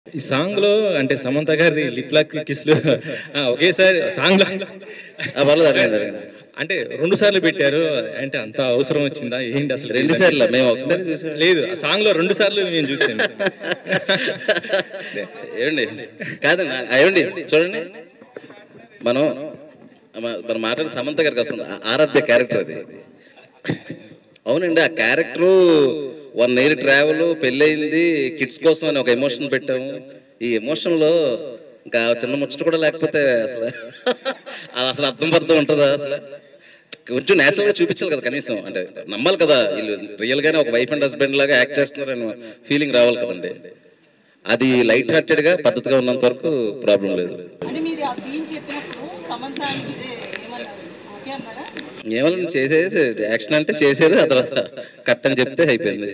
ఈ సాంగ్ లో అంటే సమంత గారిది లిప్ లాక్ కిస్లు ఆ, ఒకేసారి సాంగ్ లో ఆ, పర్లేదు అడగండి అడగండి అంటే రెండు సార్లు పెట్టారు అంటే అంత అవసరం వచ్చిందా ఏంటి అసలు రెండు సార్లు మేము ఒకసారి చూసాం లేదు ఆ సాంగ్ లో రెండు సార్లు నేను చూసాను ఏమండి కాదండి ఆ, ఏమండి చూడండి మనం మ- మనం మాట్లాడే సమంత గారికి వస్తుంది ఆ- ఆరాధ్య క్యారెక్టర్ అది అవునండి ఆ క్యారెక్టరు వన్ ఇయర్ ట్రావెల్ పెళ్ళయింది కిడ్స్ కోసం అని ఒక ఎమోషన్ పెట్టాము ఈ ఎమోషన్లో ఇంకా చిన్న ముచ్చట కూడా లేకపోతే అసలు అది అసలు అర్థం పర్థం ఉంటుందా అసలు కొంచెం natural గా చూపించాలి కదా కనీసం అంటే నమ్మాలి కదా వీళ్ళు రియల్ గానే ఒక వైఫ్ అండ్ హస్బెండ్ లాగా యాక్ట్ చేస్తున్నారని ఫీలింగ్ రావాలి కదండి అది లైట్ హార్టెడ్ గా పద్ధతిగా ఉన్నంత వరకు ప్రాబ్లం లేదు అంటే మీరు ఆ సీన్ చెప్పినప్పుడు సమంత అని విజయ్ ఏమన్నారు ఓకే అన్నారా ఏమన్నా చేసేసి యాక్షన్ అంటే చేసేది ఆ తర్వాత కట్ అని చెప్తే అయిపోయింది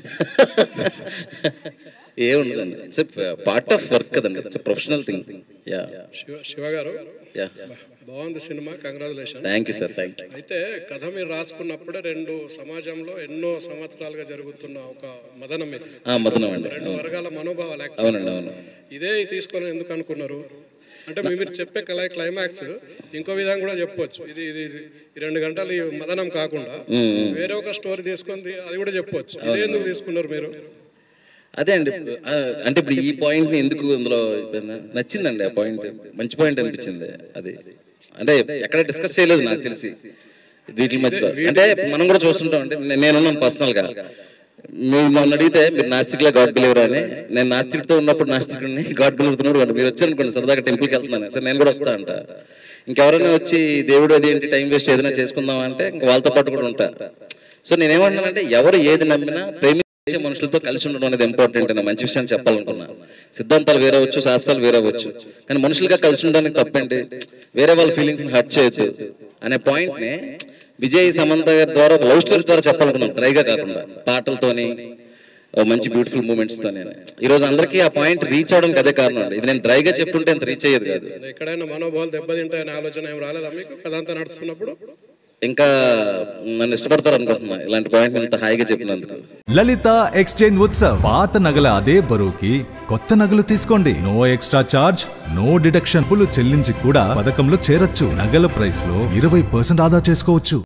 ఏముండదండి ఇట్స్ పార్ట్ ఆఫ్ వర్క్ కదండి it's professional thing yeah Shiva Shiva garu yeah బాగుంది cinema congratulation thank you sir thank you అయితే కథ మీరు రాసుకున్నప్పుడే రెండు సమాజంలో ఎన్నో సంవత్సరాలుగా జరుగుతున్న ఒక మదనం ఇది మదనం అండి రెండు వర్గాల మనోభావాలు actually. అవునండి అవును ఇదే తీసుకొని ఎందుకు అనుకున్నారు అంటే మీ- మీరు చెప్పే కలై క్లైమాక్స్ ఇంకో విధంగా కూడా చెప్పొచ్చు ఇది ఇది ఈ రెండు గంటలు ఈ మదనం కాకుండా వేరే ఒక స్టోరీ తీసుకొని అది కూడా చెప్పొచ్చు ఇదే ఎందుకు తీసుకున్నారు మీరు అదే అండి ఆ, అంటే ఇప్పుడు ఈ పాయింట్ ని ఎందుకు ఇందులో నచ్చిందండి ఆ పాయింట్ మంచి పాయింట్ అనిపించింది అది అంటే ఎక్కడ డిస్కస్ చేయలేదు నాకు తెలిసి వీటి మధ్యలో అంటే మనం కూడా చూస్తుంటాం అంటే నే- నేనున్నాను పర్సనల్ గా మీరు నన్ను అడిగితే మీరు నాస్తిక్లా గాడ్ బిలీవర్ అని నేను నాస్తిక్తో ఉన్నప్పుడు నాస్తికుడిని గాడ్ బిలీవర్ వాడు మీరు వచ్చారనుకోండి సరదాగా టెంపుల్కి వెళ్తున్నాను సరే నేను కూడా వస్తా అంట ఇంకెవరైనా వచ్చి దేవుడు అది ఏంటి టైం వేస్ట్ ఏదైనా చేసుకుందాం అంటే ఇంకా వాళ్ళతో పాటు కూడా ఉంటా సో నేనేమంటున్నానంటే ఎవరు ఏది నమ్మినా ప్రేమించే మనుషులతో కలిసి ఉండడం అనేది ఇంపార్టెంట్ అని మంచి విషయాన్ని చెప్పాలనుకున్నా సిద్ధాంతాలు వేరే అవ్వచ్చు శాస్త్రాలు వేరే అవ్వచ్చు కానీ మనుషులుగా కలిసి ఉండడానికి తప్పేంటి వేరే వాళ్ళ ఫీలింగ్స్ హర్ట్ చేయొద్దు అనే పాయింట్ ని విజయ్ సమంత గారి ద్వారా ఒక లవ్ స్టోరీ ద్వారా చెప్పాలనుకున్నాం డ్రైగా కాకుండా పాటలతోని ఓ మంచి బ్యూటిఫుల్ మూమెంట్స్ తోని ఈ రోజు అందరికీ ఆ పాయింట్ రీచ్ అవడానికి అదే కారణం అండి ఇది నేను డ్రైగా చెప్తుంటే అంత రీచ్ అయ్యేది కాదు ఎక్కడైనా మనోభావాలు దెబ్బతింటాయనే ఆలోచన ఏం రాలేదా మీకు కథ అంతా నడుస్తున్నప్పుడు ఇంకా నన్ను ఇష్టపడతారు అనుకుంటున్నా ఇలాంటి పాయింట్ ఇంత హాయిగా చెప్పినందుకు లలిత ఎక్స్చేంజ్ ఉత్సవ్ పాత నగల అదే బరువుకి కొత్త నగలు తీసుకోండి no extra charge no deduction పులు చెల్లించి కూడా పథకంలో చేరొచ్చు నగల ప్రైస్ లో ఇరవై పర్సెంట్ ఆదా చేసుకోవచ్చు